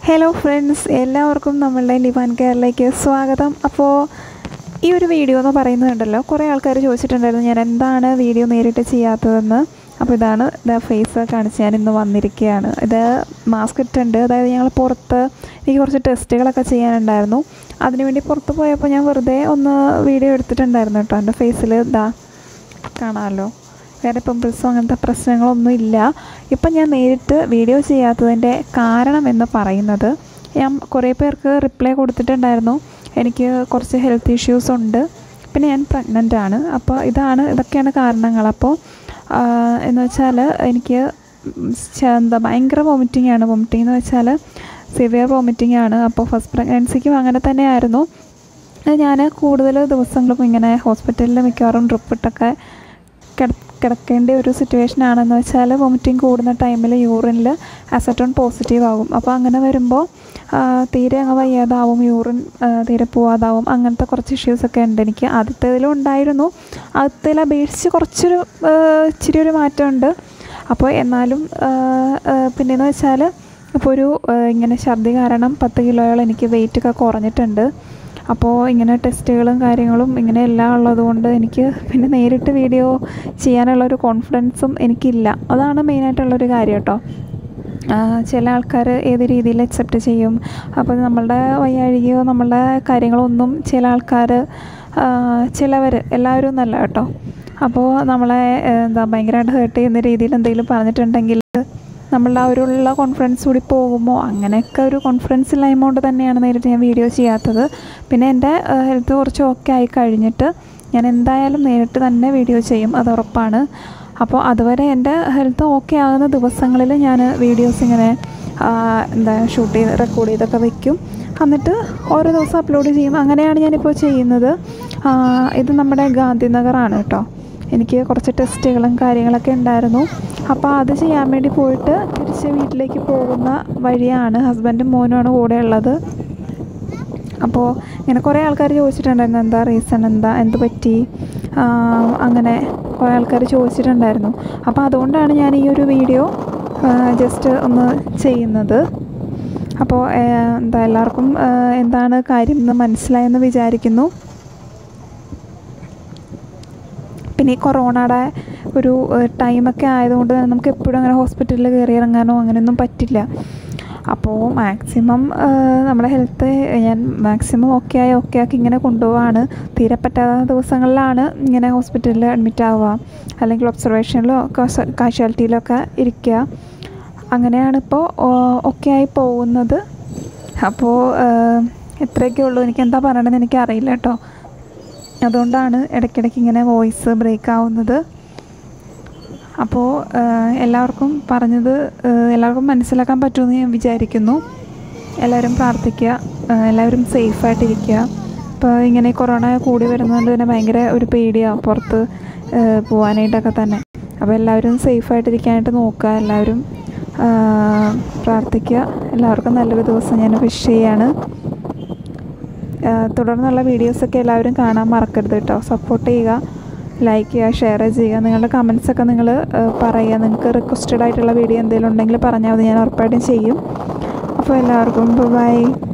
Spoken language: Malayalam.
ഹലോ ഫ്രണ്ട്സ് എല്ലാവർക്കും നമ്മളുടെ ലിവാൻ കെയറിലേക്ക് സ്വാഗതം അപ്പോൾ ഈ ഒരു വീഡിയോ എന്ന് പറയുന്നുണ്ടല്ലോ കുറേ ആൾക്കാർ ചോദിച്ചിട്ടുണ്ടായിരുന്നു ഞാൻ എന്താണ് വീഡിയോ നേരിട്ട് ചെയ്യാത്തതെന്ന് അപ്പോൾ ഇതാണ് ഇതാ ഫേസ് കാണിച്ച് ഞാൻ ഇന്ന് വന്നിരിക്കുകയാണ് ഇത് മാസ്ക് ഇട്ടുണ്ട് അതായത് ഞങ്ങൾ പുറത്ത് എനിക്ക് കുറച്ച് ടെസ്റ്റുകളൊക്കെ ചെയ്യാനുണ്ടായിരുന്നു അതിനുവേണ്ടി പുറത്ത് പോയപ്പോൾ ഞാൻ വെറുതെ ഒന്ന് വീഡിയോ എടുത്തിട്ടുണ്ടായിരുന്നു കേട്ടോ എൻ്റെ ഫേസിൽ ഇതാ കാണാമല്ലോ വേറെ പിമ്പിൾസോ അങ്ങനത്തെ പ്രശ്നങ്ങളൊന്നും ഇല്ല ഇപ്പം ഞാൻ നേരിട്ട് വീഡിയോ ചെയ്യാത്തതിൻ്റെ കാരണം എന്ന് പറയുന്നത് ഞാൻ കുറേ പേർക്ക് റിപ്ലൈ കൊടുത്തിട്ടുണ്ടായിരുന്നു എനിക്ക് കുറച്ച് ഹെൽത്ത് ഇഷ്യൂസ് ഉണ്ട് പിന്നെ ഞാൻ പ്രഗ്നൻ്റ് ആണ് അപ്പോൾ ഇതാണ് ഇതൊക്കെയാണ് കാരണങ്ങൾ അപ്പോൾ എന്ന് വെച്ചാൽ എനിക്ക് ച- എന്താ ഭയങ്കര വോമിറ്റിംഗ് ആണ് വോമിറ്റിംഗ് എന്ന് വെച്ചാൽ സിവിയർ വോമിറ്റിംഗ് ആണ് അപ്പോൾ ഫസ്റ്റ് പ്രഗ്നൻസിക്കും അങ്ങനെ തന്നെയായിരുന്നു ഞാൻ കൂടുതൽ ദിവസങ്ങളും ഇങ്ങനെ ഹോസ്പിറ്റലിൽ മിക്കവാറും ഡ്രിപ്പ് ഇട്ടൊക്കെ കിട കിടക്കേണ്ട ഒരു സിറ്റുവേഷൻ ആണെന്ന് വെച്ചാൽ വോമിറ്റിംഗ് കൂടുന്ന ടൈമിൽ യൂറിനിൽ അസറ്റോൺ പോസിറ്റീവ് ആകും അപ്പോൾ അങ്ങനെ വരുമ്പോൾ ആ, തീരെ അങ്ങ് വയ്യാതാവും യൂറിൻ ആ, തീരെ പോവാതാവും അങ്ങനത്തെ കുറച്ച് ഇഷ്യൂസൊക്കെ ഉണ്ട് എനിക്ക് ആദ്യത്തേതിലും ഉണ്ടായിരുന്നു ആദ്യത്തേതിൽ അപേക്ഷിച്ച് കുറച്ചൊരു ആ, ഇച്ചിരി ഒരു മാറ്റമുണ്ട് അപ്പോൾ എന്നാലും ആ, ആ, പിന്നെയെന്ന് വെച്ചാൽ ഇപ്പോൾ ഒരു ആ, ഇങ്ങനെ ഛർദി കാരണം പത്ത് കിലോയോളം എനിക്ക് വെയിറ്റൊക്കെ കുറഞ്ഞിട്ടുണ്ട് അപ്പോൾ ഇങ്ങനെ ടെസ്റ്റുകളും കാര്യങ്ങളും ഇങ്ങനെ എല്ലാം ഉള്ളതുകൊണ്ട് എനിക്ക് പിന്നെ നേരിട്ട് വീഡിയോ ചെയ്യാനുള്ള ഒരു കോൺഫിഡൻസും എനിക്കില്ല അതാണ് മെയിനായിട്ടുള്ളൊരു കാര്യം കേട്ടോ ആ, ചില ആൾക്കാർ ഏത് രീതിയിൽ അക്സെപ്റ്റ് ചെയ്യും അപ്പോൾ നമ്മളുടെ വയ്യാഴികയോ നമ്മളുടെ കാര്യങ്ങളൊന്നും ചില ആൾക്കാർ ചിലവർ എല്ലാവരും ഒന്നല്ല കേട്ടോ അപ്പോൾ നമ്മളെ ഏ, എന്താ ഭയങ്കരമായിട്ട് ഹേർട്ട് ചെയ്യുന്ന രീതിയിൽ എന്തെങ്കിലും പറഞ്ഞിട്ടുണ്ടെങ്കിൽ നമ്മളുടെ ആ ഒരു ഉള്ള കോൺഫിഡൻസ് കൂടി പോകുമോ അങ്ങനെയൊക്കെ ഒരു കോൺഫിഡൻസ് ഇല്ലായ്മ കൊണ്ട് തന്നെയാണ് നേരിട്ട് ഞാൻ വീഡിയോ ചെയ്യാത്തത് പിന്നെ എൻ്റെ ഹെൽത്ത് കുറച്ച് ഓക്കെ ആയി കഴിഞ്ഞിട്ട് ഞാൻ എന്തായാലും നേരിട്ട് തന്നെ വീഡിയോ ചെയ്യും അത് ഉറപ്പാണ് അപ്പോൾ അതുവരെ എൻ്റെ ഹെൽത്ത് ഓക്കെ ആകുന്ന ദിവസങ്ങളിൽ ഞാൻ വീഡിയോസ് ഇങ്ങനെ ആ, എന്താ ഷൂട്ട് ചെയ്ത് റെക്കോർഡ് ചെയ്തൊക്കെ വെക്കും എന്നിട്ട് ഓരോ ദിവസം അപ്ലോഡ് ചെയ്യും അങ്ങനെയാണ് ഞാനിപ്പോൾ ചെയ്യുന്നത് ആ, ഇത് നമ്മുടെ ഗാന്ധിനഗറാണ് കേട്ടോ എനിക്ക് കുറച്ച് ടെസ്റ്റുകളും കാര്യങ്ങളൊക്കെ ഉണ്ടായിരുന്നു അപ്പോൾ അത് ചെയ്യാൻ വേണ്ടി പോയിട്ട് തിരിച്ച് വീട്ടിലേക്ക് പോകുന്ന വഴിയാണ് ഹസ്ബൻഡും മോനുമാണ് കൂടെ ഉള്ളത് അപ്പോൾ ഇങ്ങനെ കുറേ ആൾക്കാർ ചോദിച്ചിട്ടുണ്ടായിരുന്നു എന്താ റീസൺ എന്താ എന്ത് പറ്റി ആ, അങ്ങനെ കുറേ ആൾക്കാർ ചോദിച്ചിട്ടുണ്ടായിരുന്നു അപ്പോൾ അതുകൊണ്ടാണ് ഞാൻ ഈ ഒരു വീഡിയോ ജസ്റ്റ് ഒന്ന് ചെയ്യുന്നത് അപ്പോൾ ആ, എന്താ എല്ലാവർക്കും ആ, എന്താണ് കാര്യം എന്ന് മനസ്സിലായെന്ന് വിചാരിക്കുന്നു പിന്നെ ഈ കൊറോണയുടെ ഒരു ഏഹ്, ടൈമൊക്കെ ആയതുകൊണ്ട് തന്നെ നമുക്ക് എപ്പോഴും അങ്ങനെ ഹോസ്പിറ്റലിൽ കയറി ഇറങ്ങാനോ അങ്ങനെയൊന്നും പറ്റില്ല അപ്പോൾ മാക്സിമം ഏഹ്, നമ്മുടെ ഹെൽത്ത് ഞാൻ മാക്സിമം ഓക്കെ ആയി ഓക്കെ ആക്കി ഇങ്ങനെ കൊണ്ടുപോവാണ് തീരെ പറ്റാത്ത ദിവസങ്ങളിലാണ് ഇങ്ങനെ ഹോസ്പിറ്റലിൽ അഡ്മിറ്റ് ആവുക അല്ലെങ്കിൽ ഒബ്സർവേഷനിലോ കാഷ്വാലിറ്റിയിലോ ഒക്കെ ഇരിക്കുക അങ്ങനെയാണ് ഇപ്പോൾ ഓക്കെ ആയി പോകുന്നത് അപ്പോൾ ഏഹ്, ഇത്രയൊക്കെ ഉള്ളൂ എനിക്ക് എന്താ പറയണമെന്ന് എനിക്ക് അറിയില്ല കേട്ടോ അതുകൊണ്ടാണ് ഇടയ്ക്കിടയ്ക്ക് ഇങ്ങനെ വോയിസ് ബ്രേക്ക് ആവുന്നത് അപ്പോൾ ആഹ്, എല്ലാവർക്കും പറഞ്ഞത് ആഹ്, എല്ലാവർക്കും മനസ്സിലാക്കാൻ പറ്റുമെന്ന് ഞാൻ വിചാരിക്കുന്നു എല്ലാവരും പ്രാർത്ഥിക്കുക ആഹ്, എല്ലാവരും സേഫായിട്ടിരിക്കുക ഇപ്പോൾ ഇങ്ങനെ കൊറോണ കൂടി വരുന്നതുകൊണ്ട് തന്നെ ഭയങ്കര ഒരു പേടിയാണ് പുറത്ത് ആഹ്, പോകാനായിട്ടൊക്കെ തന്നെ അപ്പോൾ എല്ലാവരും സേഫായിട്ടിരിക്കാനായിട്ട് നോക്കുക എല്ലാവരും ആഹ്, പ്രാർത്ഥിക്കുക എല്ലാവർക്കും നല്ലൊരു ദിവസം ഞാൻ വിഷ് ചെയ്യാണ് ആഹ് തുടർന്നുള്ള വീഡിയോസൊക്കെ എല്ലാവരും കാണാൻ മറക്കരുത് കേട്ടോ സപ്പോർട്ട് ചെയ്യുക ലൈക്ക് ചെയ്യുക ഷെയർ ചെയ്യുക നിങ്ങളുടെ കമൻസൊക്കെ നിങ്ങൾ പറയുക നിങ്ങൾക്ക് റിക്വസ്റ്റഡ് ആയിട്ടുള്ള വീഡിയോ എന്തെങ്കിലും ഉണ്ടെങ്കിൽ പറഞ്ഞാൽ മതി ഞാൻ ഉറപ്പായിട്ടും ചെയ്യും അപ്പോൾ എല്ലാവർക്കും ബൈ